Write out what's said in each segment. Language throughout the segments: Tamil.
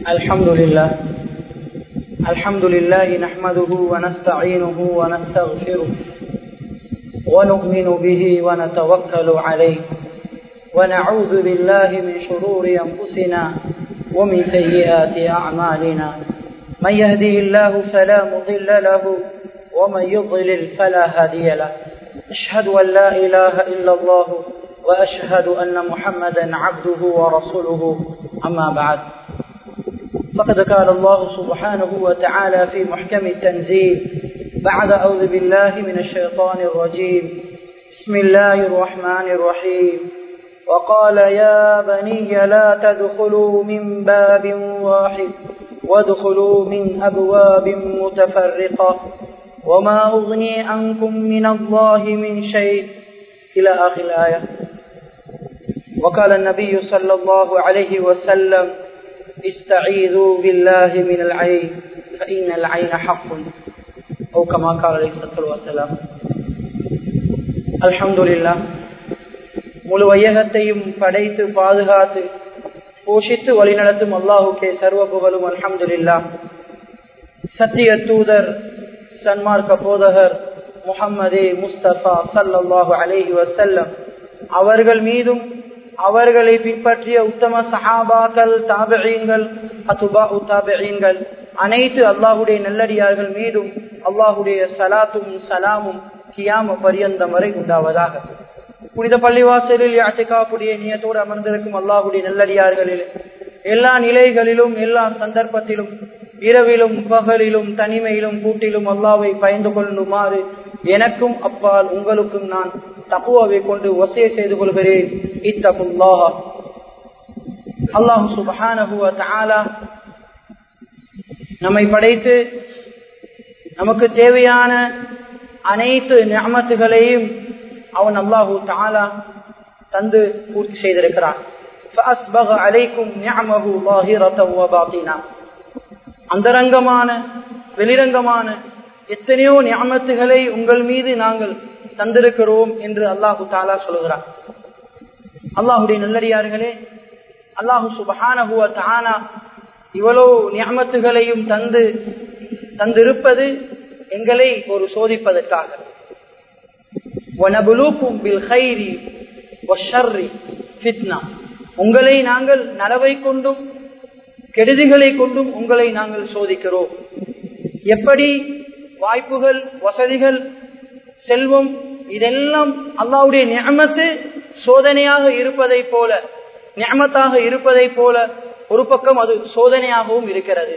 الحمد لله الحمد لله نحمده ونستعينه ونستغفره ونؤمن به ونتوكل عليه ونعوذ بالله من شرور أنفسنا ومن سيئات أعمالنا من يهده الله فلا مضل له ومن يضلل فلا هادي له أشهد أن لا إله إلا الله وأشهد أن محمدا عبده ورسوله أما بعد فقد قال الله سبحانه وتعالى في محكم التنزيل بعد أعوذ بالله من الشيطان الرجيم بسم الله الرحمن الرحيم وقال يا بني لا تدخلوا من باب واحد وادخلوا من أبواب متفرقة وما أغني عنكم من الله من شيء إلى آخر الآية وقال النبي صلى الله عليه وسلم استعيذوا بالله من العين فإن العين حق أو كما قال عليه الصلاة والسلام الحمد لله முழு வையகத்தையும் படைத்து பாதுகாத்து போஷித்து வழிநடத்தும் அல்லாஹுக்கே சர்வ புகழும் அல்ஹம்துலில்லா சத்திய தூதர் சன்மார்க்க போதகர் முகம்மதே முஸ்தபா சல்லாஹூ அலேஹி வசல்லம் அவர்கள் மீதும் அவர்களை பின்பற்றிய உத்தம சஹாபாக்கள் தாபகங்கள் அத்துபா தாபகங்கள் அனைத்து அல்லாஹுடைய நல்லடியார்கள் மீதும் அல்லாஹுடைய சலாத்தும் சலாமும் கியாம பரியந்தம் வரை உண்டாவதாக புனித பள்ளிவாசலில் யாத்திகாப்புடைய நியத்தோடு அமர்ந்திருக்கும் அல்லாஹுடைய நல்லடியார்களில் எல்லா நிலைகளிலும் எல்லா சந்தர்ப்பத்திலும் இரவிலும் பகலிலும் தனிமையிலும் கூட்டிலும் அல்லாவை பயந்து கொள்ளுமாறு எனக்கும் அப்பால் உங்களுக்கும் நான் தப்புவாவை கொண்டு ஒசைய செய்து கொள்கிறேன் இத்தகுல்லாஹா அல்லாஹு சுபஹானஹுவ தஆலா நம்மை படைத்து நமக்கு தேவையான அனைத்து ஞாமத்துகளையும் அவன் அல்லாஹு தாலா தந்து பூர்த்தி செய்திருக்கிறான் அந்தரங்கமான வெளிரங்கமான எத்தனையோ ஞாபகத்துகளை உங்கள் மீது நாங்கள் தந்திருக்கிறோம் என்று அல்லாஹு தாலா சொல்கிறார் அல்லாஹுடைய நல்லடியார்களே அல்லாஹு சுபஹானஹுவ தானா இவ்வளோ ஞாபகத்துகளையும் தந்து தந்திருப்பது எங்களை ஒரு சோதிப்பதற்காக உங்களை நாங்கள் நலவை கொண்டும் கெடுதிகளை கொண்டும் உங்களை நாங்கள் சோதிக்கிறோம் எப்படி வாய்ப்புகள் வசதிகள் செல்வம் இதெல்லாம் அல்லாவுடைய ஞாமத்து சோதனையாக இருப்பதை போல ஞாமத்தாக இருப்பதை போல ஒரு பக்கம் அது சோதனையாகவும் இருக்கிறது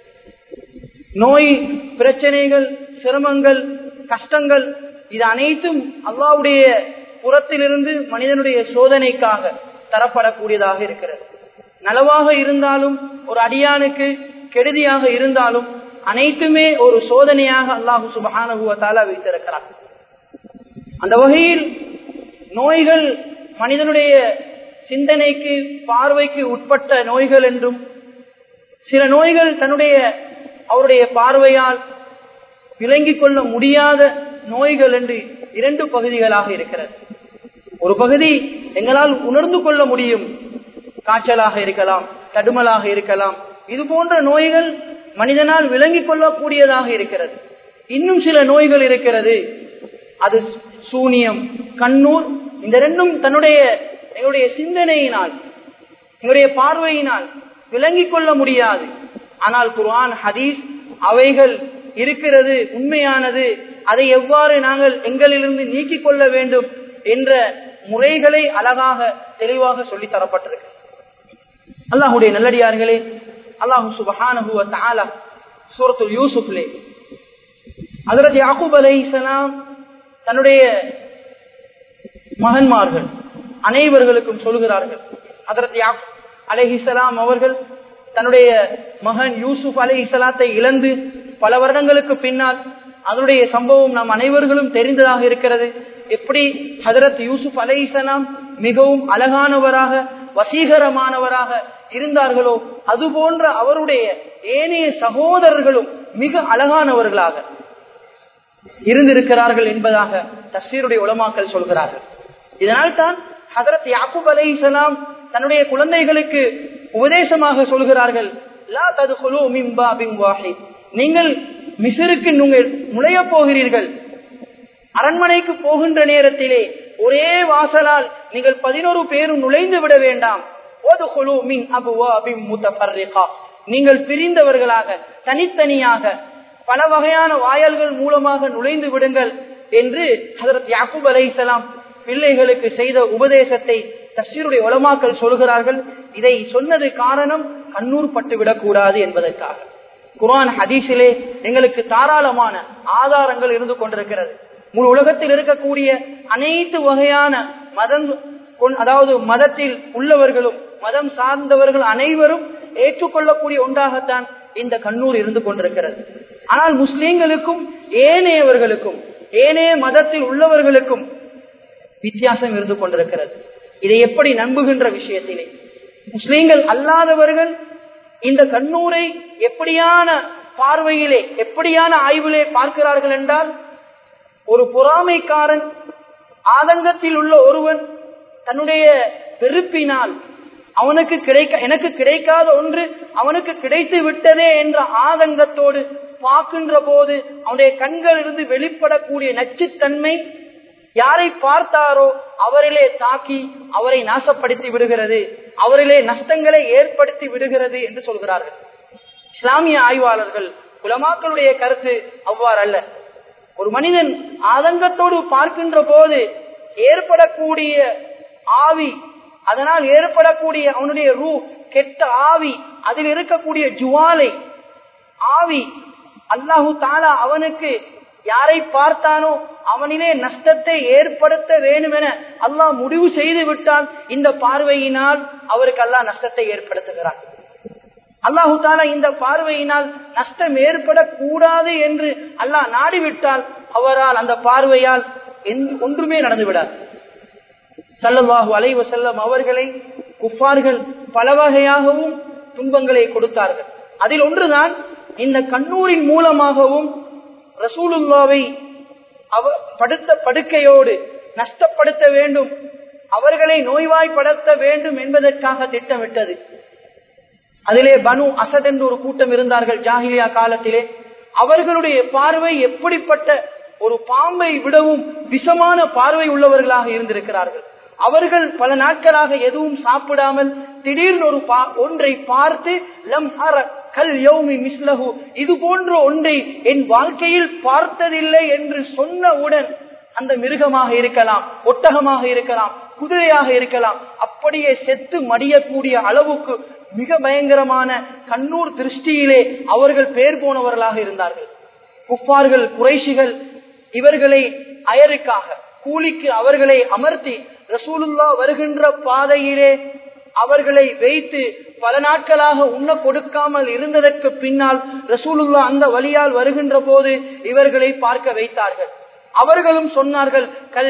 நோய் பிரச்சனைகள் சிரமங்கள் கஷ்டங்கள் இது அனைத்தும் அல்லாவுடைய புறத்திலிருந்து மனிதனுடைய சோதனைக்காக தரப்படக்கூடியதாக இருக்கிறது நலவாக இருந்தாலும் ஒரு அடியானுக்கு கெடுதியாக இருந்தாலும் அனைத்துமே ஒரு சோதனையாக அல்லாஹு சுபகானுவத்தால வைத்திருக்கிறார் அந்த வகையில் நோய்கள் மனிதனுடைய சிந்தனைக்கு பார்வைக்கு உட்பட்ட நோய்கள் என்றும் சில நோய்கள் தன்னுடைய அவருடைய பார்வையால் விளங்கிக் கொள்ள முடியாத நோய்கள் என்று இரண்டு பகுதிகளாக இருக்கிறது ஒரு பகுதி எங்களால் உணர்ந்து கொள்ள முடியும் காய்ச்சலாக இருக்கலாம் தடுமலாக இருக்கலாம் இது போன்ற நோய்கள் மனிதனால் விளங்கிக் கொள்ளக்கூடியதாக இருக்கிறது இன்னும் சில நோய்கள் இருக்கிறது அது சூனியம் கண்ணூர் இந்த ரெண்டும் தன்னுடைய எங்களுடைய சிந்தனையினால் எங்களுடைய பார்வையினால் விளங்கிக் கொள்ள முடியாது ஆனால் குர்ஆன் ஹதீஸ் அவைகள் இருக்கிறது உண்மையானது அதை எவ்வாறு நாங்கள் எங்களிலிருந்து நீக்கிக் கொள்ள வேண்டும் என்ற முறைகளை அழகாக தெளிவாக சொல்லி தரப்பட்டிருக்கு அல்லாஹுடைய நல்லடியார்களே அல்லாஹு சுபஹானஹுவ தஆலா சூரத்துல் யூசுப்லே ஹஜரத் யாக்கூப் அலைஹிஸ்ஸலாம் தன்னுடைய மகன்மார்கள் அனைவர்களுக்கும் சொல்கிறார்கள் ஹஜரத் யாக்கூப் அலைஹிஸ்ஸலாம் அவர்கள் தன்னுடைய மகன் யூசுப் அலை இஸ்லாத்தை இழந்து பல வருடங்களுக்கு பின்னால் அதனுடைய சம்பவம் நாம் அனைவர்களும் தெரிந்ததாக இருக்கிறது எப்படி ஹதரத் யூசுப் அலை இஸ்லாம் மிகவும் அழகானவராக வசீகரமானவராக இருந்தார்களோ அது போன்ற அவருடைய ஏனைய சகோதரர்களும் மிக அழகானவர்களாக இருந்திருக்கிறார்கள் என்பதாக தஸ்ஸீருடைய உலமாக்கள் சொல்கிறார்கள் இதனால் தான் ஹதரத் யாக்கூப் அலை தன்னுடைய குழந்தைகளுக்கு உபதேசமாக சொல்கிறார்கள் லா ததுகுலு மின் பாபின் வாஹித் நீங்கள் மிசிருக்கு நீங்கள் நுழைய போகிறீர்கள் அரண்மனைக்கு போகின்ற நேரத்திலே ஒரே வாசலால் நீங்கள் பதினோரு பேரும் நுழைந்து விட வேண்டாம் நீங்கள் பிரிந்தவர்களாக தனித்தனியாக பல வகையான வாயல்கள் மூலமாக நுழைந்து விடுங்கள் என்று ஹசரத் யாக்கூப் அலைசலாம் பிள்ளைகளுக்கு செய்த உபதேசத்தை தஸ்ஸீருடைய உலமாக்கள் சொல்கிறார்கள் இதை சொன்னது காரணம் கண்ணூர் பட்டு விடக்கூடாது என்பதற்காக குரான் ஹதீஸிலே எங்களுக்கு தாராளமான ஆதாரங்கள் இருந்து கொண்டிருக்கிறது முழு உலகத்தில் இருக்கக்கூடிய அனைத்து வகையான மதம் அதாவது மதத்தில் உள்ளவர்களும் மதம் சார்ந்தவர்கள் அனைவரும் ஏற்றுக்கொள்ளக்கூடிய ஒன்றாகத்தான் இந்த கண்ணூர் இருந்து கொண்டிருக்கிறது ஆனால் முஸ்லீம்களுக்கும் ஏனையவர்களுக்கும் ஏனைய மதத்தில் உள்ளவர்களுக்கும் வித்தியாசம் இருந்து கொண்டிருக்கிறது இதை எப்படி நம்புகின்ற விஷயத்திலே முஸ்லீம்கள் அல்லாதவர்கள் இந்த கண்ணூரை எப்படியான பார்வையிலே எப்படியான ஆய்விலே பார்க்கிறார்கள் என்றால் ஒரு பொறாமைக்காரன் ஆதங்கத்தில் உள்ள ஒருவன் தன்னுடைய வெறுப்பினால் அவனுக்கு கிடைக்க எனக்கு கிடைக்காத ஒன்று அவனுக்கு கிடைத்து விட்டதே என்ற ஆதங்கத்தோடு பார்க்கின்ற போது அவனுடைய கண்கள் இருந்து வெளிப்படக்கூடிய நச்சுத்தன்மை யாரை பார்த்தாரோ அவரிலே தாக்கி அவரை நாசப்படுத்தி விடுகிறது அவரிலே நஷ்டங்களை ஏற்படுத்தி விடுகிறது என்று சொல்கிறார்கள் இஸ்லாமிய ஆய்வாளர்கள் குலமாக்களுடைய கருத்து அவ்வாறு அல்ல ஒரு மனிதன் ஆதங்கத்தோடு பார்க்கின்ற போது ஏற்படக்கூடிய ஆவி அதனால் ஏற்படக்கூடிய அவனுடைய ரூ கெட்ட ஆவி அதில் இருக்கக்கூடிய ஜுவாலை ஆவி அல்லாஹு தாலா அவனுக்கு யாரை பார்த்தானோ அவனிலே நஷ்டத்தை ஏற்படுத்த வேண்டும் என அல்லாஹ் முடிவு செய்து விட்டால் இந்த பார்வையினால் அவருக்கு அல்லாஹ் நஷ்டத்தை ஏற்படுத்துகிறார் அல்லாஹு தாலா இந்த பார்வையினால் நஷ்டம் ஏற்படக்கூடாது என்று அல்லாஹ் நாடிவிட்டால் அவரால் அந்த பார்வையால் ஒன்றுமே நடந்துவிடார் சல்லல்லாஹு அலைவ செல்லம் அவர்களை குஃபார்கள் பல வகையாகவும் துன்பங்களை கொடுத்தார்கள் அதில் ஒன்றுதான் இந்த கண்ணூரின் மூலமாகவும் ரசூலுல்லாவை அவ படுத்த படுக்கையோடு நஷ்டப்படுத்த வேண்டும் அவர்களை நோய்வாய்ப்படுத்த வேண்டும் என்பதற்காக திட்டமிட்டது அதிலே பனு அசத் என்று ஒரு கூட்டம் இருந்தார்கள் ஜாகிலியா காலத்திலே அவர்களுடைய பார்வை எப்படிப்பட்ட ஒரு பாம்பை விடவும் விஷமான பார்வை உள்ளவர்களாக இருந்திருக்கிறார்கள் அவர்கள் பல நாட்களாக எதுவும் சாப்பிடாமல் திடீர்னு ஒரு ஒன்றை பார்த்து லம் அர கல் யௌமி மிஸ்லஹு இது போன்ற ஒன்றை என் வாழ்க்கையில் பார்த்ததில்லை என்று சொன்னவுடன் அந்த மிருகமாக இருக்கலாம் ஒட்டகமாக இருக்கலாம் குதிரையாக இருக்கலாம் அப்படியே செத்து மடியக்கூடிய அளவுக்கு மிக பயங்கரமான கண்ணூர் திருஷ்டியிலே அவர்கள் பேர் போனவர்களாக இருந்தார்கள் குப்பார்கள் குறைஷிகள் இவர்களை அயருக்காக கூலிக்கு அவர்களை அமர்த்தி ரசூலுல்லா வருகின்ற பாதையிலே அவர்களை வைத்து பல நாட்களாக உண்ண கொடுக்காமல் இருந்ததற்கு பின்னால் ரசூலுல்லா அந்த வழியால் வருகின்ற போது இவர்களை பார்க்க வைத்தார்கள் அவர்களும் சொன்னார்கள் கல்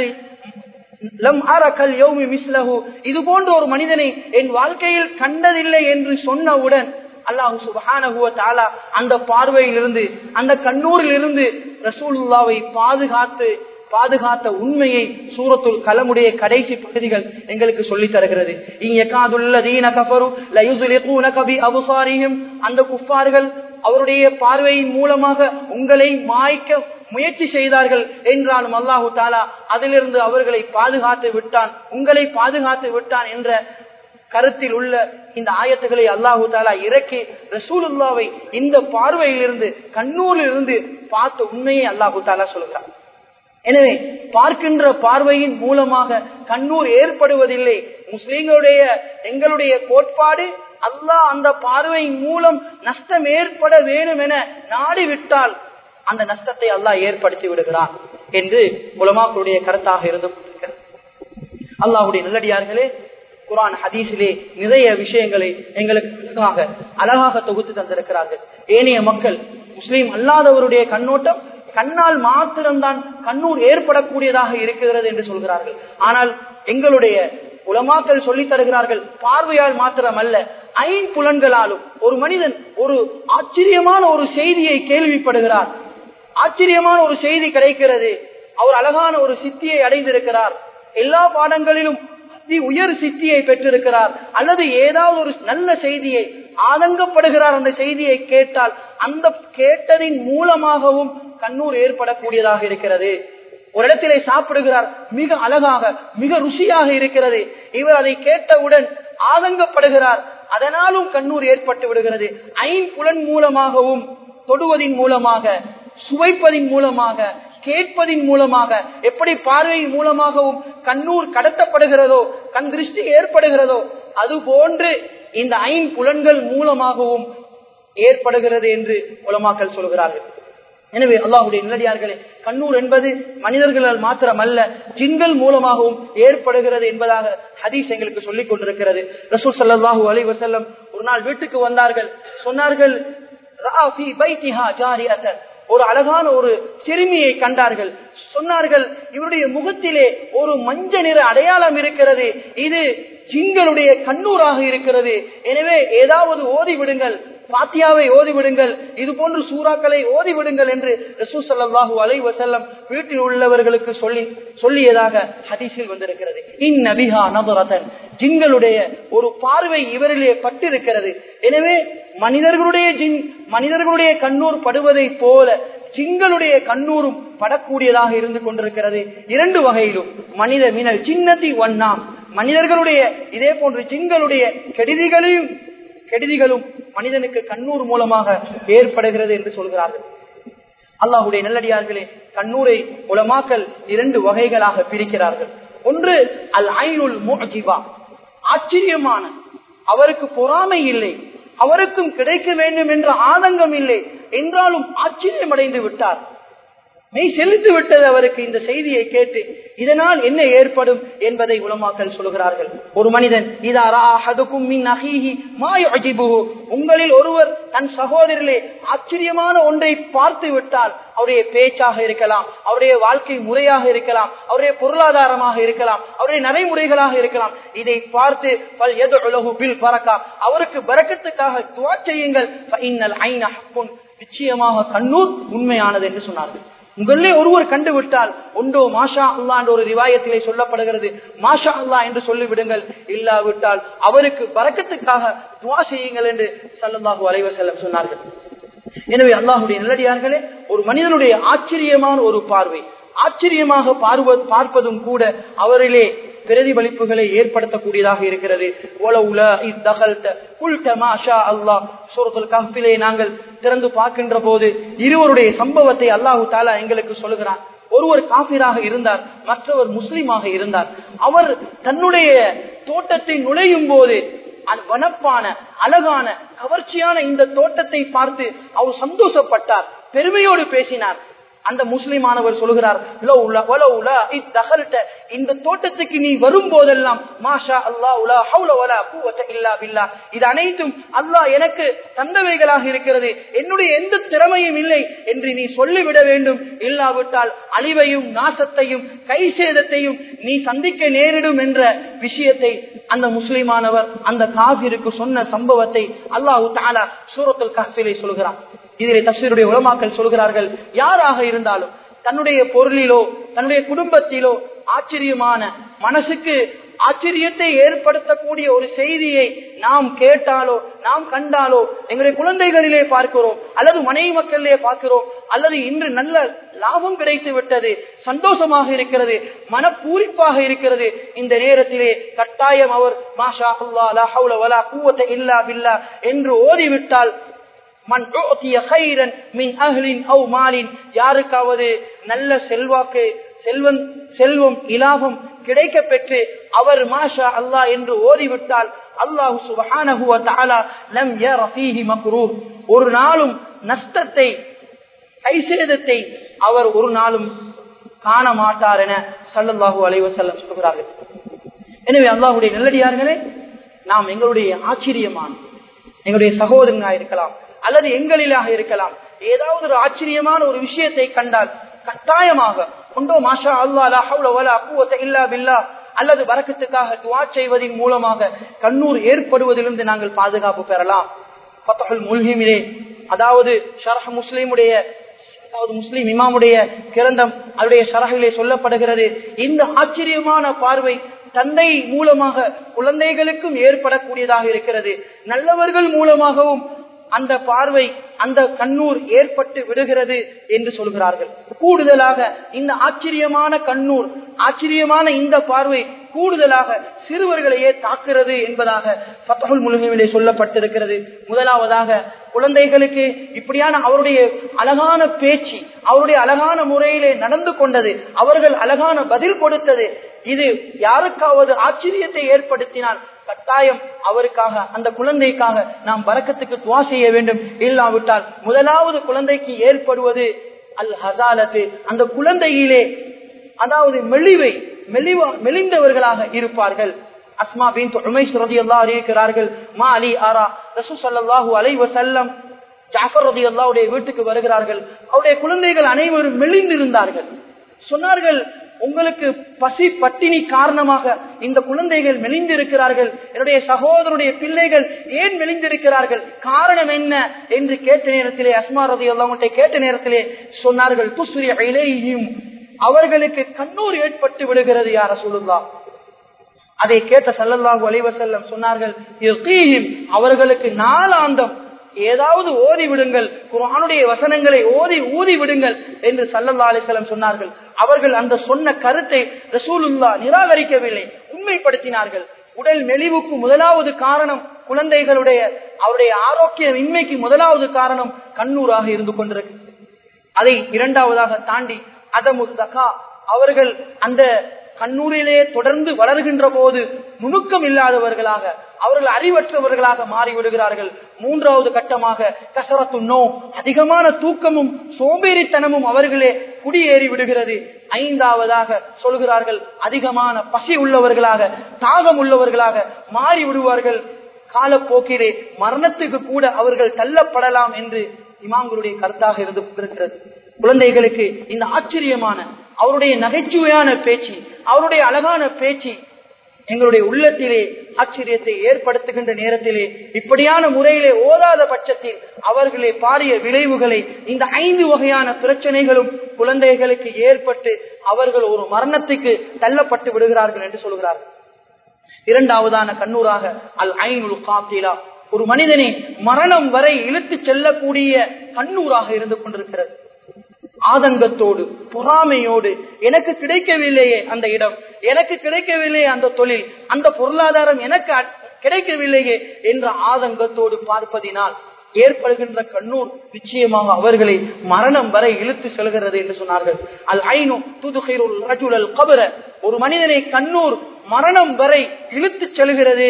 லம் அர கல் யௌமி மிஸ்லஹு இது போன்ற ஒரு மனிதனை என் வாழ்க்கையில் கண்டதில்லை என்று சொன்னவுடன் அல்லாஹு சுபஹானஹுவ தாலா அந்த பார்வையிலிருந்து அந்த கண்ணூரில் இருந்து ரசூலுல்லாவை பாதுகாத்து பாதுகாத்த உண்மையை சூரத்துல் கலமுடைய கடைசி பகுதிகள் எங்களுக்கு சொல்லி தருகிறது அந்த குஃபார்கள் அவருடைய பார்வையின் மூலமாக உங்களை மாய்க்க முயற்சி செய்தார்கள் என்றாலும் அல்லாஹு தாலா அதிலிருந்து அவர்களை பாதுகாத்து விட்டான் உங்களை பாதுகாத்து விட்டான் என்ற கருத்தில் உள்ள இந்த ஆயத்துகளை அல்லாஹு தாலா இறக்கி ரசூலுல்லாவை இந்த பார்வையிலிருந்து கண்ணூரில் இருந்து பார்த்த உண்மையை அல்லாஹு தாலா சொல்கிறார் எனவே பார்க்கின்ற பார்வையின் மூலமாக கண்ணூர் ஏற்படுவதில்லை முஸ்லீம்களுடைய எங்களுடைய கோட்பாடு அல்லாஹ் அந்த பார்வையின் மூலம் நஷ்டம் ஏற்பட வேண்டும் என நாடிவிட்டால் அந்த நஷ்டத்தை அல்லாஹ் ஏற்படுத்தி விடுகிறான் என்று உலமாக்களுடைய கருத்தாக இருந்தும் அல்லாஹுடைய நல்லடியார்களே குரான் ஹதீஸிலே நிறைய விஷயங்களை எங்களுக்கு அழகாக தொகுத்து தந்திருக்கிறார்கள் ஏனைய மக்கள் முஸ்லீம் அல்லாதவருடைய கண்ணோட்டம் கண்ணால் மாத்திரம்தான் கண்ணூர் ஏற்படக்கூடியதாக இருக்கிறது என்று சொல்கிறார்கள் ஆனால் எங்களுடைய உலமாக்கள் சொல்லித் தருகிறார்கள் பார்வையால் மாத்திரம் அல்ல ஐம்புலன்களாலும் ஒரு மனிதன் ஒரு ஆச்சரியமான ஒரு செய்தியை கேள்விப்படுகிறார் ஆச்சரியமான ஒரு செய்தி கிடைக்கிறது அவர் அழகான ஒரு சித்தியை அடைந்திருக்கிறார் எல்லா பாடங்களிலும் அதி உயர் சித்தியை பெற்றிருக்கிறார் அல்லது ஏதாவது ஒரு நல்ல செய்தியை ஆதங்கப்படுகிறார் அந்த செய்தியை கேட்டால் அந்த கேட்டதின் மூலமாகவும் கண்ணூர் ஏற்படக்கூடியதாக இருக்கிறது ஒரு இடத்திலே சாப்பிடுகிறார் மிக அழகாக மிக ருசியாக இருக்கிறது இவர் அதை கேட்டவுடன் ஆதங்கப்படுகிறார் அதனாலும் கண்ணூர் ஏற்பட்டு விடுகிறது ஐம்புலன் மூலமாகவும் தொடுவதின் மூலமாக சுவைப்பதின் மூலமாக கேட்பதின் மூலமாக எப்படி பார்வையின் மூலமாகவும் கண்ணூர் கடத்தப்படுகிறதோ கண் திருஷ்டி ஏற்படுகிறதோ அது போன்று இந்த ஐம்புலன்கள் மூலமாகவும் ஏற்படுகிறது என்று உலமாக்கல் சொல்கிறார்கள் எனவே அல்லாஹுடைய நிலடியார்களே கண்ணூர் என்பது மனிதர்களால் மாத்திரமல்ல ஜின்கள் மூலமாகவும் ஏற்படுகிறது என்பதாக ஹதீஸ் எங்களுக்கு சொல்லிக் கொண்டிருக்கிறது ரசூல் சல்லாஹூ அலி வசல்லம் ஒரு நாள் வீட்டுக்கு வந்தார்கள் சொன்னார்கள் ஒரு அழகான ஒரு சிறுமியை கண்டார்கள் சொன்னார்கள் இவருடைய முகத்திலே ஒரு மஞ்ச நிற அடையாளம் இருக்கிறது இது ஜிங்களுடைய கண்ணூராக இருக்கிறது எனவே ஏதாவது ஓதி விடுங்கள் பாத்தியாவை ஓதிவிடுங்கள் இது போன்று சூறாக்களை ஓதிவிடுங்கள் என்று ரசூ சல்லாஹூ அலை வசல்லம் வீட்டில் உள்ளவர்களுக்கு சொல்லி சொல்லியதாக ஹதீஸில் வந்திருக்கிறது இந்நபிகா நபரதன் ஜிங்களுடைய ஒரு பார்வை இவரிலே பட்டிருக்கிறது எனவே மனிதர்களுடைய ஜின் மனிதர்களுடைய கண்ணூர் படுவதை போல ஜிங்களுடைய கண்ணூரும் படக்கூடியதாக இருந்து கொண்டிருக்கிறது இரண்டு வகையிலும் மனித மினல் சின்னதி ஒன்னா மனிதர்களுடைய இதே போன்று ஜிங்களுடைய கெடுதிகளையும் கெடுதிகளும் மனிதனுக்கு கண்ணூர் மூலமாக ஏற்படுகிறது என்று சொல்கிறார்கள் அல்லாஹுடைய நல்லடியார்களே கண்ணூரை உலமாக்கல் இரண்டு வகைகளாக பிரிக்கிறார்கள் ஒன்று அல் ஐனுல் முஜிபா ஆச்சரியமான அவருக்கு பொறாமை இல்லை அவருக்கும் கிடைக்க வேண்டும் என்ற ஆதங்கம் இல்லை என்றாலும் ஆச்சரியமடைந்து விட்டார் மெய் செலுத்து விட்டது அவருக்கு இந்த செய்தியை கேட்டு இதனால் என்ன ஏற்படும் என்பதை உலமாக்கல் சொல்கிறார்கள் ஒரு மனிதன் உங்களில் ஒருவர் தன் சகோதரிலே ஆச்சரியமான ஒன்றை பார்த்து விட்டால் அவருடைய பேச்சாக இருக்கலாம் அவருடைய வாழ்க்கை முறையாக இருக்கலாம் அவருடைய பொருளாதாரமாக இருக்கலாம் அவருடைய நடைமுறைகளாக இருக்கலாம் இதை பார்த்து பல் எது உலகு பில் பறக்கா அவருக்கு பறக்கத்துக்காக துவா செய்யுங்கள் நிச்சயமாக கண்ணூர் உண்மையானது என்று சொன்னார்கள் உங்களே ஒருவர் கண்டுவிட்டால் உண்டோ மாஷா அல்லா என்ற ஒரு ரிவாயத்திலே சொல்லப்படுகிறது மாஷா அல்லா என்று சொல்லிவிடுங்கள் இல்லாவிட்டால் அவருக்கு பறக்கத்துக்காக துவா செய்யுங்கள் என்று சல்லல்லாஹு அலைவர் செல்லம் சொன்னார்கள் எனவே அல்லாஹுடைய நல்லடியார்களே ஒரு மனிதனுடைய ஆச்சரியமான ஒரு பார்வை ஆச்சரியமாக பார்ப்பதும் கூட அவரிலே பிரதிபலிப்புகளை ஏற்படுத்தக்கூடியதாக இருக்கிறது நாங்கள் திறந்து பார்க்கின்ற போது இருவருடைய சம்பவத்தை அல்லாஹு தாலா எங்களுக்கு சொல்லுகிறான் ஒருவர் காபிராக இருந்தார் மற்றவர் முஸ்லீமாக இருந்தார் அவர் தன்னுடைய தோட்டத்தை நுழையும் போது வனப்பான அழகான கவர்ச்சியான இந்த தோட்டத்தை பார்த்து அவர் சந்தோஷப்பட்டார் பெருமையோடு பேசினார் அந்த முஸ்லிமானவர் சொல்கிறார் இந்த தோட்டத்துக்கு நீ வரும் போதெல்லாம் மாஷா அல்லா இது அனைத்தும் அல்லாஹ் எனக்கு தந்தவைகளாக இருக்கிறது என்னுடைய எந்த திறமையும் இல்லை என்று நீ சொல்லிவிட வேண்டும் இல்லாவிட்டால் அழிவையும் நாசத்தையும் கை சேதத்தையும் நீ சந்திக்க நேரிடும் என்ற விஷயத்தை அந்த முஸ்லிமானவர் அந்த காசிற்கு சொன்ன சம்பவத்தை அல்லாஹு தாலா சூரத்துல் கஹ்பிலே சொல்கிறார் இதிலே தப்சீருடைய உலமாக்கள் சொல்கிறார்கள் யாராக இருந்தாலும் தன்னுடைய பொருளிலோ தன்னுடைய குடும்பத்திலோ ஆச்சரியமான மனசுக்கு ஆச்சரியத்தை ஏற்படுத்தக்கூடிய ஒரு செய்தியை நாம் கேட்டாலோ நாம் கண்டாலோ எங்களுடைய குழந்தைகளிலே பார்க்கிறோம் அல்லது மனைவி மக்களிலே பார்க்கிறோம் அல்லது இன்று நல்ல லாபம் கிடைத்து விட்டது சந்தோஷமாக இருக்கிறது மனப்பூரிப்பாக இருக்கிறது இந்த நேரத்திலே கட்டாயம் அவர் மாஷா அல்லா இல்லா பில்லா என்று ஓதிவிட்டால் யாருக்காவது நல்ல செல்வாக்கு செல்வம் செல்வம் இலாபம் கிடைக்க பெற்று அவர் மாஷா அல்லா என்று ஓதிவிட்டால் அல்லாஹு சுபஹானஹு ஒரு நாளும் நஷ்டத்தை கைசேதத்தை அவர் ஒரு நாளும் காண மாட்டார் என சல்லல்லாஹு அலைவசல்லம் சொல்கிறார்கள் எனவே அல்லாஹுடைய நல்லடியார்களே நாம் எங்களுடைய ஆச்சரியமான எங்களுடைய சகோதரனாக இருக்கலாம் அல்லது எங்களிலாக இருக்கலாம் ஏதாவது ஒரு ஆச்சரியமான ஒரு விஷயத்தை கண்டால் கட்டாயமாக உண்டோ மாஷா அல்லா இல்லா பில்லா அல்லது வரக்கத்துக்காக துவா செய்வதன் மூலமாக கண்ணூர் ஏற்படுவதிலிருந்து நாங்கள் பாதுகாப்பு பெறலாம் பத்தகுல் முல்ஹிமிலே அதாவது ஷரஹ் முஸ்லீமுடைய அதாவது முஸ்லீம் இமாமுடைய கிரந்தம் அவருடைய ஷரகிலே சொல்லப்படுகிறது இந்த ஆச்சரியமான பார்வை தந்தை மூலமாக குழந்தைகளுக்கும் ஏற்படக்கூடியதாக இருக்கிறது நல்லவர்கள் மூலமாகவும் அந்த பார்வை அந்த கண்ணூர் ஏற்பட்டு விடுகிறது என்று சொல்கிறார்கள் கூடுதலாக இந்த ஆச்சரியமான கண்ணூர் ஆச்சரியமான இந்த பார்வை கூடுதலாக சிறுவர்களையே தாக்குகிறது என்பதாக பத்தகுல் முழுமையிலே சொல்லப்பட்டிருக்கிறது முதலாவதாக குழந்தைகளுக்கு இப்படியான அவருடைய அழகான பேச்சு அவருடைய அழகான முறையிலே நடந்து கொண்டது அவர்கள் அழகான பதில் கொடுத்தது இது யாருக்காவது ஆச்சரியத்தை ஏற்படுத்தினால் கட்டாயம் அவருக்காக அந்த குழந்தைக்காக நாம் வரக்கத்துக்கு துவா செய்ய வேண்டும் இல்லாவிட்டால் முதலாவது குழந்தைக்கு ஏற்படுவது அல் ஹசாலத்து அந்த குழந்தையிலே அதாவது மெளிவை மெலிவா மெலிந்தவர்களாக இருப்பார்கள் அஸ்மா பின் உமைஸ் ரதியல்லாஹு அறிவிக்கிறார்கள் மா அலி ஆரா ரசூ ஸல்லல்லாஹு அலைஹி வஸல்லம் ஜாஃபர் ரதியல்லாஹுடைய வீட்டுக்கு வருகிறார்கள் அவருடைய குழந்தைகள் அனைவரும் மெலிந்திருந்தார்கள் சொன்னார்கள் உங்களுக்கு பசி பட்டினி காரணமாக இந்த குழந்தைகள் மெலிந்திருக்கிறார்கள் என்னுடைய சகோதரனுடைய பிள்ளைகள் ஏன் மெலிந்திருக்கிறார்கள் காரணம் என்ன என்று கேட்ட நேரத்திலே அஸ்மா ரதி அல்லாமட்டை கேட்ட நேரத்திலே சொன்னார்கள் துசுரிய இலையும் அவர்களுக்கு கண்ணூர் ஏற்பட்டு விடுகிறது யார சொல்லுங்களா அதை கேட்ட சல்லல்லாஹு அலைவசல்லம் சொன்னார்கள் "யகீஹிம்", அவர்களுக்கு நாளாந்தம் ஏதாவது ஓதி விடுங்கள் குரானுடைய வசனங்களை ஓதி ஊதி விடுங்கள் என்று சல்லல்லா அலிசல்லம் சொன்னார்கள் அவர்கள் அந்த சொன்ன கருத்தை ரசூலுல்லா நிராகரிக்கவில்லை உண்மைப்படுத்தினார்கள் உடல் மெலிவுக்கு முதலாவது காரணம் குழந்தைகளுடைய அவருடைய ஆரோக்கிய இன்மைக்கு முதலாவது காரணம் கண்ணூராக இருந்து கொண்டிருக்கு அதை இரண்டாவதாக தாண்டி அதமு தகா அவர்கள் அந்த கண்ணூரிலே தொடர்ந்து வளர்கின்ற போது நுணுக்கம் இல்லாதவர்களாக அவர்கள் அறிவற்றவர்களாக மாறிவிடுகிறார்கள் மூன்றாவது கட்டமாக கசரத்து நோ அதிகமான தூக்கமும் சோம்பேறித்தனமும் அவர்களே குடியேறி விடுகிறது ஐந்தாவதாக சொல்கிறார்கள் அதிகமான பசி உள்ளவர்களாக தாகம் உள்ளவர்களாக மாறி விடுவார்கள் காலப்போக்கிலே மரணத்துக்கு கூட அவர்கள் தள்ளப்படலாம் என்று இமாம்களுடைய கருத்தாக இருந்து கொண்டிருக்கிறது குழந்தைகளுக்கு இந்த ஆச்சரியமான அவருடைய நகைச்சுவையான பேச்சு அவருடைய அழகான பேச்சு எங்களுடைய உள்ளத்திலே ஆச்சரியத்தை ஏற்படுத்துகின்ற நேரத்திலே இப்படியான முறையிலே ஓதாத பட்சத்தில் அவர்களே பாரிய விளைவுகளை இந்த ஐந்து வகையான பிரச்சனைகளும் குழந்தைகளுக்கு ஏற்பட்டு அவர்கள் ஒரு மரணத்துக்கு தள்ளப்பட்டு விடுகிறார்கள் என்று சொல்கிறார்கள் இரண்டாவதான கண்ணூராக அல் ஐனுல் காத்திலா ஒரு மனிதனை மரணம் வரை இழுத்து செல்லக்கூடிய கண்ணூராக இருந்து கொண்டிருக்கிறது ஆதங்கத்தோடு பொறாமையோடு எனக்கு கிடைக்கவில்லையே அந்த இடம் எனக்கு கிடைக்கவில்லையே அந்த தொழில் அந்த பொருளாதாரம் எனக்கு அ- கிடைக்கவில்லையே என்ற ஆதங்கத்தோடு பார்ப்பதினால் ஏற்படுகின்ற கண்ணூர் நிச்சயமாக அவர்களை மரணம் வரை இழுத்து செல்கிறது என்று சொன்னார்கள் அல் ஐனு துதுகைருல் ரஜுலல் கபர ஒரு மனிதனை கண்ணூர் மரணம் வரை இழுத்து செல்கிறது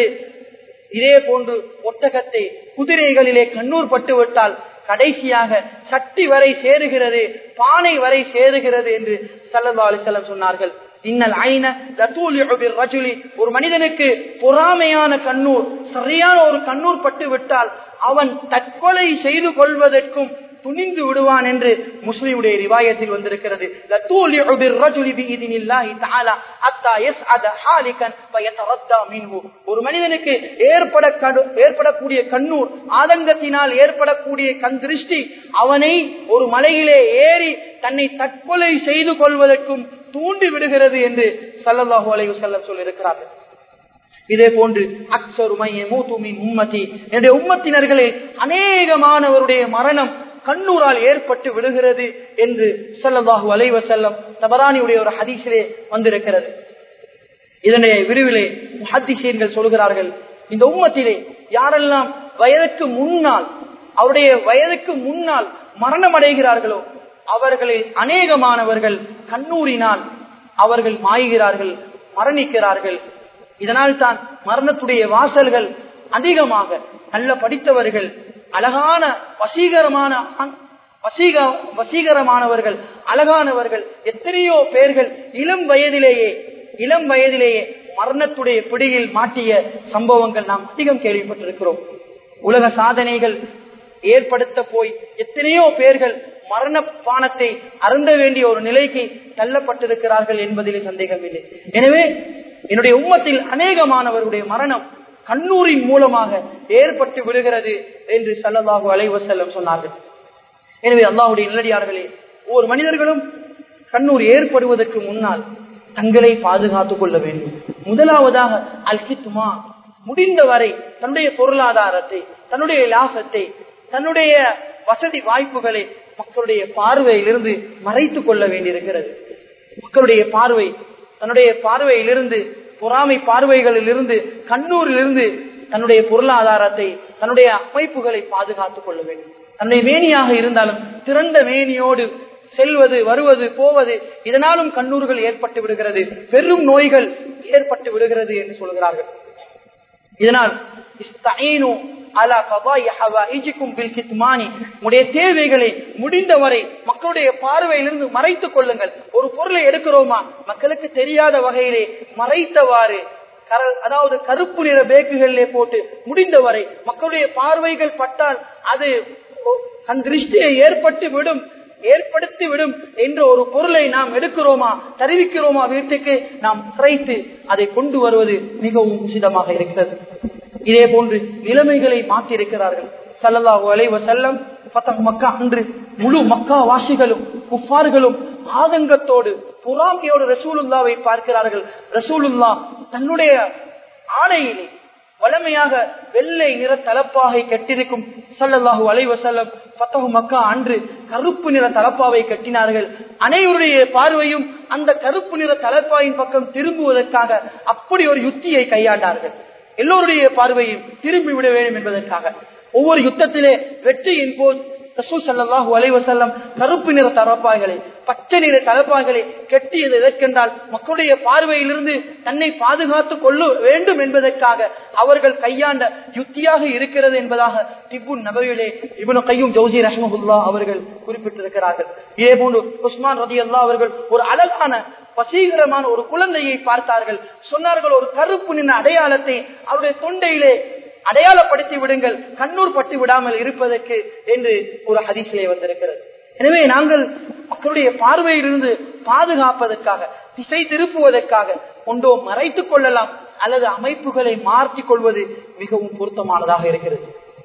இதே போன்று ஒட்டகத்தை குதிரைகளிலே கண்ணூர் பட்டு விட்டால் கடைசியாக சட்டி வரை சேருகிறது பானை வரை சேருகிறது என்று சல்லா அலிசல்லம் சொன்னார்கள் இன்னல் ஐன லதூலிஉ பிர்ரஜுலி ஒரு மனிதனுக்கு பொறாமையான கண்ணூர் சரியான ஒரு கண்ணூர் பட்டு விட்டால் அவன் தற்கொலை செய்து கொள்வதற்கும் துணிந்து விடுவான் என்று முஸ்லிமுடைய ரிவாயத்தில் வந்திருக்கிறது லதூலிஉ பிர்ரஜுலி பிஇذنில்லாஹி தஆலா ஹத்தா யஸ்அத ஹாலிகன் ஃபயதரத்தா மின்ஹு ஒரு மனிதனுக்கு ஏற்பட கடு- ஏற்படக்கூடிய கண்ணூர் ஆதங்கத்தினால் ஏற்படக்கூடிய கண் திருஷ்டி அவனை ஒரு மலையிலே ஏறி தன்னை தற்கொலை செய்து கொள்வதற்கும் தூண்டி விடுகிறது என்று சல்லல்லாஹு அலைஹி வஸல்லம் சொல்லியிருக்கிறார்கள் இதே போன்று அக்சருமைய மூத்துமின் உம்மதி என்னுடைய உம்மத்தினர்களே அநேகமானவருடைய மரணம் கண்ணூரால் ஏற்பட்டு விடுகிறது என்று ஸல்லல்லாஹு அலைஹி வஸல்லம் தபரானியுடைய ஒரு ஹதீஸிலே வந்திருக்கிறது இதனுடைய விரிவிலே முஹத்திசீன்கள் சொல்கிறார்கள் இந்த உம்மத்திலே யாரெல்லாம் வயதுக்கு முன்னால் அவருடைய வயதுக்கு முன்னால் மரணம் அடைகிறார்களோ அவர்களில் அநேகமானவர்கள் கண்ணூரினால் அவர்கள் மாய்கிறார்கள் மரணிக்கிறார்கள் இதனால் தான் மரணத்துடைய வாசல்கள் அதிகமாக நல்ல படித்தவர்கள் அழகான வசீகரமான ஆண் வசீக வசீகரமானவர்கள் அழகானவர்கள் எத்தனையோ பேர்கள் இளம் வயதிலேயே இளம் வயதிலேயே மரணத்துடைய பிடியில் மாட்டிய சம்பவங்கள் நாம் அதிகம் கேள்விப்பட்டிருக்கிறோம் உலக சாதனைகள் ஏற்படுத்த போய் எத்தனையோ பேர்கள் மரண பானத்தை அருந்த வேண்டிய ஒரு நிலைக்கு தள்ளப்பட்டிருக்கிறார்கள் என்பதிலே சந்தேகமில்லை எனவே என்னுடைய உம்மத்தில் அநேகமானவருடைய மரணம் கண்ணூரின் மூலமாக ஏற்பட்டு விடுகிறது என்று சல்லல்லாஹு அலைஹி வஸல்லம் சொன்னார்கள் எனவே அல்லாஹ்வுடைய நல்லடியார்களே ஒவ்வொரு மனிதர்களும் கண்ணூர் ஏற்படுவதற்கு முன்னால் தங்களை பாதுகாத்துக் கொள்ள வேண்டும் முதலாவதாக அல் கித்துமா முடிந்தவரை தன்னுடைய பொருளாதாரத்தை தன்னுடைய லாபத்தை தன்னுடைய வசதி வாய்ப்புகளை மக்களுடைய பார்வையிலிருந்து மறைத்துக் கொள்ள வேண்டியிருக்கிறது மக்களுடைய பார்வை தன்னுடைய பார்வையிலிருந்து பொறாமை பார்வைகளில் இருந்து கண்ணூரிலிருந்து தன்னுடைய பொருளாதாரத்தை தன்னுடைய அமைப்புகளை பாதுகாத்துக் கொள்ள வேண்டும் தன்னை வேணியாக இருந்தாலும் திறந்த வேணியோடு செல்வது வருவது போவது இதனாலும் கண்ணூர்கள் ஏற்பட்டு விடுகிறது பெரும் நோய்கள் ஏற்பட்டு விடுகிறது என்று சொல்கிறார்கள் இதனால் உடைய தேவைகளை முடிந்தவரை மக்களுடைய பார்வையிலிருந்து மறைத்துக் கொள்ளுங்கள் ஒரு பொருளை எடுக்கிறோமா மக்களுக்கு தெரியாத வகையிலே மறைத்தவாறு அதாவது கருப்பு நிற பேக்குகளிலே போட்டு முடிந்தவரை மக்களுடைய பார்வைகள் பட்டால் அது கண் திருஷ்டியை ஏற்பட்டு விடும் ஏற்படுத்தி விடும் என்ற ஒரு பொருளை நாம் எடுக்கிறோமா தெரிவிக்கிறோமா வீட்டுக்கு நாம் குறைத்து அதை கொண்டு வருவது மிகவும் உசிதமாக இருக்கிறது இதே போன்று நிலைமைகளை மாற்றி இருக்கிறார்கள் சல்லல்லாஹு அலைவ செல்லம் மக்கா அன்று முழு மக்கா வாசிகளும் குஃபார்களும் ஆதங்கத்தோடு புறாமையோடு ரசூலுல்லாவை பார்க்கிறார்கள் ரசூலுல்லா தன்னுடைய ஆணையிலே வளமையாக வெள்ளை நிற தலப்பாகை கட்டிருக்கும் சல்லல்லாஹு அலைவசல்லம் பத்தகு மக்கா அன்று கருப்பு நிற தலப்பாவை கட்டினார்கள் அனைவருடைய பார்வையும் அந்த கருப்பு நிற தலப்பாயின் பக்கம் திரும்புவதற்காக அப்படி ஒரு யுத்தியை கையாண்டார்கள் எல்லோருடைய பார்வையும் திரும்பி விட வேண்டும் என்பதற்காக ஒவ்வொரு யுத்தத்திலே வெற்றியின் போது ரசூல் சல்லாஹூ அலைவசல்லம் கருப்பு நிற தலப்பாய்களை பச்சை நிற தலப்பாய்களை கெட்டியது எதற்கென்றால் மக்களுடைய பார்வையிலிருந்து தன்னை பாதுகாத்துக் கொள்ள வேண்டும் என்பதற்காக அவர்கள் கையாண்ட யுத்தியாக இருக்கிறது என்பதாக திப்பு நபையிலே இவனு கையும் ஜவுசி ரஹ்மகுல்லா அவர்கள் குறிப்பிட்டிருக்கிறார்கள் இதே போன்று உஸ்மான் ரதி அல்லா அவர்கள் ஒரு அழகான வசீகரமான ஒரு குழந்தையை பார்த்தார்கள் சொன்னார்கள் ஒரு கருப்பு நின்ற அடையாளத்தை அவருடைய தொண்டையிலே அடையாளப்படுத்தி விடுங்கள் கண்ணூர் பட்டு விடாமல் இருப்பதற்கு என்று ஒரு ஹதீசிலே வந்திருக்கிறது எனவே நாங்கள் மக்களுடைய பார்வையிலிருந்து பாதுகாப்பதற்காக திசை திருப்புவதற்காக கொண்டோ மறைத்துக் கொள்ளலாம் அல்லது அமைப்புகளை மாற்றிக் கொள்வது மிகவும் பொருத்தமானதாக இருக்கிறது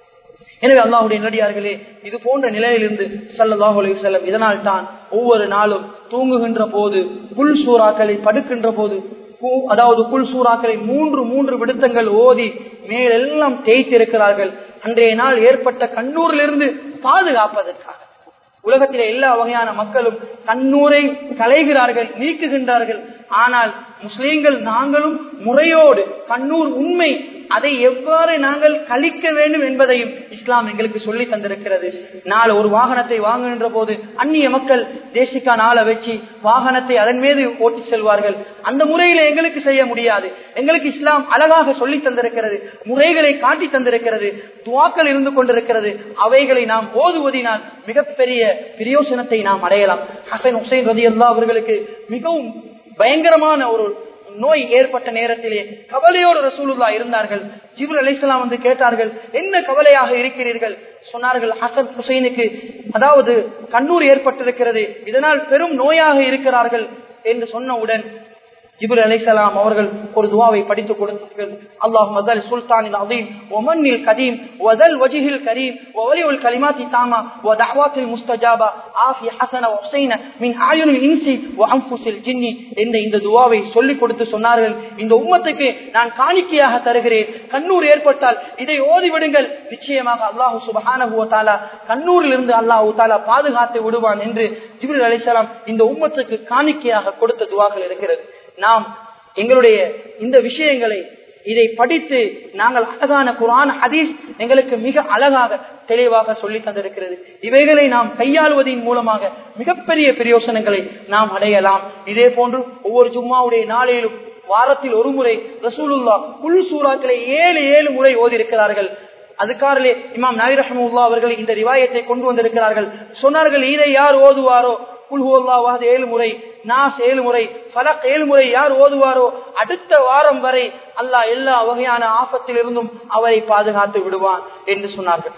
எனவே அல்லாஹுடைய நடிகார்களே இது போன்ற நிலையிலிருந்து சல்லாஹூ அலி செல்லம் இதனால் தான் ஒவ்வொரு நாளும் தூங்குகின்ற போது புல் சூறாக்களை படுக்கின்ற போது அதாவது குல் சூறாக்களை மூன்று மூன்று விடுத்தங்கள் ஓதி மேலெல்லாம் தேய்த்திருக்கிறார்கள் அன்றைய நாள் ஏற்பட்ட கண்ணூரிலிருந்து பாதுகாப்பதற்காக உலகத்திலே எல்லா வகையான மக்களும் கண்ணூரை களைகிறார்கள் நீக்குகின்றார்கள் ஆனால் முஸ்லீம்கள் நாங்களும் முறையோடு கண்ணூர் உண்மை அதை எவ்வாறு நாங்கள் கழிக்க வேண்டும் என்பதையும் இஸ்லாம் எங்களுக்கு சொல்லி தந்திருக்கிறது நாள் ஒரு வாகனத்தை வாங்குகின்ற போது அந்நிய மக்கள் தேசிக்கா நாளை வச்சு வாகனத்தை அதன் மீது ஓட்டி செல்வார்கள் அந்த முறையில எங்களுக்கு செய்ய முடியாது எங்களுக்கு இஸ்லாம் அழகாக சொல்லி தந்திருக்கிறது முறைகளை காட்டி தந்திருக்கிறது துவாக்கள் இருந்து கொண்டிருக்கிறது அவைகளை நாம் ஓதுவதினால் மிகப்பெரிய பிரயோசனத்தை நாம் அடையலாம் ஹசன் ஹுசைன் ரதி அல்லா அவர்களுக்கு மிகவும் பயங்கரமான ஒரு நோய் ஏற்பட்ட நேரத்திலே கவலையோடு ரசூலுல்லா இருந்தார்கள் ஜிபுல் அலிஸ்லாம் வந்து கேட்டார்கள் என்ன கவலையாக இருக்கிறீர்கள் சொன்னார்கள் ஹசன் ஹுசைனுக்கு அதாவது கண்ணூர் ஏற்பட்டிருக்கிறது இதனால் பெரும் நோயாக இருக்கிறார்கள் என்று சொன்னவுடன் ஜிபுல் அலிசலாம் அவர்கள் ஒரு துவாவை படித்துக் கொடுத்தார்கள் அல்லாஹ் மதல் சுல்தானின் அதீம் ஒமன்னில் கதீம் வதல் வஜிஹில் கரீம் ஒலியுல் கலிமாத்தி தாமா வதஹ்வாத்தில் முஸ்தஜாபா ஆஃபி ஹசன ஹுசைன மின் ஆயுனில் இன்சி வஅன்ஃபுஸில் ஜின்னி என்ற இந்த துவாவை சொல்லிக் கொடுத்து சொன்னார்கள் இந்த உம்மத்துக்கு நான் காணிக்கையாக தருகிறேன் கண்ணூர் ஏற்பட்டால் இதை ஓதிவிடுங்கள் நிச்சயமாக அல்லாஹு சுபஹானஹு வ தஆலா கண்ணூரில் இருந்து அல்லாஹு தஆலா பாதுகாத்து விடுவான் என்று ஜிப்ரீல் அலைஹிஸ்ஸலாம் இந்த உம்மத்துக்கு காணிக்கையாக கொடுத்த துவாக்கள் இருக்கிறது நாம் எங்களுடைய இந்த விஷயங்களை இதை படித்து நாங்கள் அழகான குரான் ஹதீஸ் எங்களுக்கு மிக அழகாக தெளிவாக சொல்லி தந்திருக்கிறது இவைகளை நாம் கையாளுவதன் மூலமாக மிகப்பெரிய பிரயோசனங்களை நாம் அடையலாம் இதே போன்று ஒவ்வொரு ஜும்மாவுடைய நாளிலும் வாரத்தில் ஒரு முறை ரசூலுல்லா புல் சூறாக்களை ஏழு ஏழு முறை ஓதியிருக்கிறார்கள் அதுக்காரலே இமாம் நாய் ரஹமுல்லா அவர்கள் இந்த ரிவாயத்தை கொண்டு வந்திருக்கிறார்கள் சொன்னார்கள் இதை யார் ஓதுவாரோ குல்ஹுல்லாவாது ஏழு முறை நாஸ் ஏழு முறை பலக் ஏழு முறை யார் ஓதுவாரோ அடுத்த வாரம் வரை அல்லாஹ் எல்லா வகையான ஆபத்தில் இருந்தும் அவரை பாதுகாத்து விடுவான் என்று சொன்னார்கள்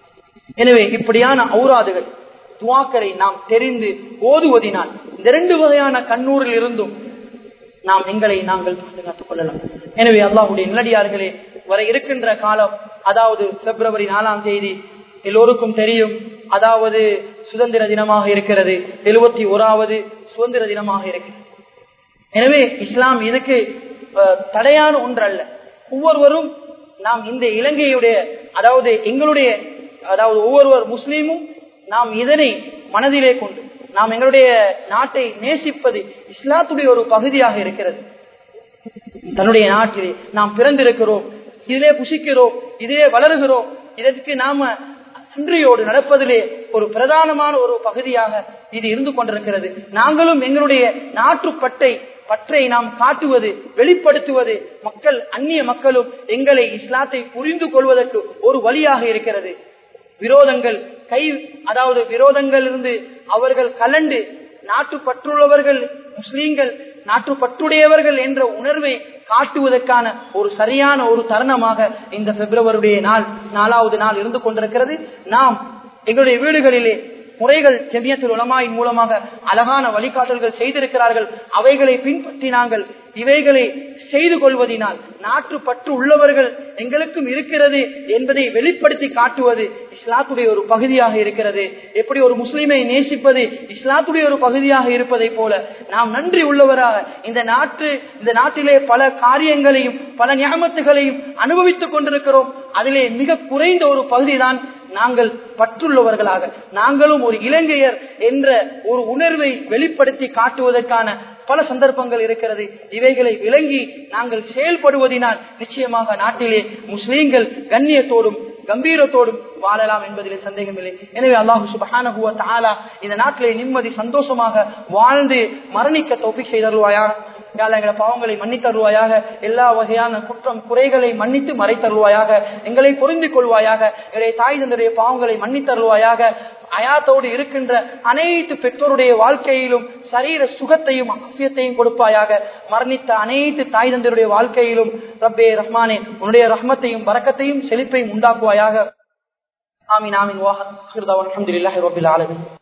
எனவே இப்படியான ஔராதுகள் துவாக்களை நாம் தெரிந்து ஓதுவதினால் இந்த ரெண்டு வகையான கண்ணூரில் இருந்தும் நாம் எங்களை நாங்கள் பாதுகாத்துக் கொள்ளலாம் எனவே அல்லாஹுடைய நிலடியார்களே வர இருக்கின்ற காலம் அதாவது பிப்ரவரி நாலாம் தேதி எல்லோருக்கும் தெரியும் அதாவது சுதந்திர தினமாக இருக்கிறது எழுபத்தி ஓராவது சுதந்திர தினமாக இருக்கிறது எனவே இஸ்லாம் இதுக்கு அஹ், தடையான ஒன்றல்ல ஒவ்வொருவரும் நாம் இந்த இலங்கையுடைய அதாவது எங்களுடைய அதாவது ஒவ்வொருவர் முஸ்லீமும் நாம் இதனை மனதிலே கொண்டு நாம் எங்களுடைய நாட்டை நேசிப்பது இஸ்லாத்துடைய ஒரு பகுதியாக இருக்கிறது தன்னுடைய நாட்டிலே நாம் பிறந்திருக்கிறோம் இதிலே புசிக்கிறோம் இதிலே வளருகிறோம் இதற்கு நாம நன்றியோடு நடப்பதிலே ஒரு பிரதானமான ஒரு பகுதியாக இது இருந்து கொண்டிருக்கிறது நாங்களும் எங்களுடைய நாட்டுப்பட்டை பற்றை நாம் காட்டுவது வெளிப்படுத்துவது மக்கள் அந்நிய மக்களும் எங்களை இஸ்லாத்தை புரிந்து கொள்வதற்கு ஒரு வழியாக இருக்கிறது விரோதங்கள் கை அதாவது விரோதங்கள் இருந்து அவர்கள் கலண்டு நாட்டு பற்றுள்ளவர்கள் முஸ்லீம்கள் நாட்டு பற்றுடையவர்கள் என்ற உணர்வை காட்டுவதற்கான ஒரு சரியான ஒரு தருணமாக இந்த பிப்ரவரியுடைய நாள் நாலாவது நாள் இருந்து கொண்டிருக்கிறது நாம் எங்களுடைய வீடுகளிலே முறைகள் ஜெமியத்தில் உலமாயின் மூலமாக அழகான வழிகாட்டல்கள் செய்திருக்கிறார்கள் அவைகளை பின்பற்றி நாங்கள் இவைகளை செய்து கொள்வதினால் நாட்டு பற்று உள்ளவர்கள் எங்களுக்கும் இருக்கிறது என்பதை வெளிப்படுத்தி காட்டுவது இஸ்லாத்துடைய ஒரு பகுதியாக இருக்கிறது எப்படி ஒரு முஸ்லிமை நேசிப்பது இஸ்லாத்துடைய ஒரு பகுதியாக இருப்பதை போல நாம் நன்றி உள்ளவராக இந்த நாட்டு இந்த நாட்டிலே பல காரியங்களையும் பல ஞாபகத்துகளையும் அனுபவித்துக் கொண்டிருக்கிறோம் அதிலே மிக குறைந்த ஒரு பகுதிதான் நாங்கள் பற்றுள்ளவர்களாக நாங்களும் ஒரு இலங்கையர் என்ற ஒரு உணர்வை வெளிப்படுத்தி காட்டுவதற்கான பல சந்தர்ப்பங்கள் இருக்கிறது இவைகளை விளங்கி நாங்கள் செயல்படுவதினால் நிச்சயமாக நாட்டிலே முஸ்லீம்கள் கண்ணியத்தோடும் கம்பீரத்தோடும் வாழலாம் என்பதிலே சந்தேகமில்லை எனவே அல்லாஹு சுபஹானஹுவ தஆலா இந்த நாட்டிலே நிம்மதி சந்தோஷமாக வாழ்ந்து மரணிக்க தோப்பி செய்தருவாயா யாழ் எங்களை பாவங்களை மன்னித்தருவாயாக எல்லா வகையான குற்றம் குறைகளை மன்னித்து மறைத்தருவாயாக எங்களை பொருந்தி கொள்வாயாக எங்களுடைய தாய் தந்தைய பாவங்களை மன்னித்தருவாயாக அயாத்தோடு இருக்கின்ற அனைத்து பெற்றோருடைய வாழ்க்கையிலும் சரீர சுகத்தையும் ஆசியத்தையும் கொடுப்பாயாக மரணித்த அனைத்து தாய் தந்தையுடைய வாழ்க்கையிலும் ரப்பே ரஹ்மானே உன்னுடைய ரஹ்மத்தையும் பறக்கத்தையும் செழிப்பையும் உண்டாக்குவாயாக ஆமீன் ஆமீன் வாஹ் அல்ஹம்துலில்லாஹி ரப்பில் ஆலமீன்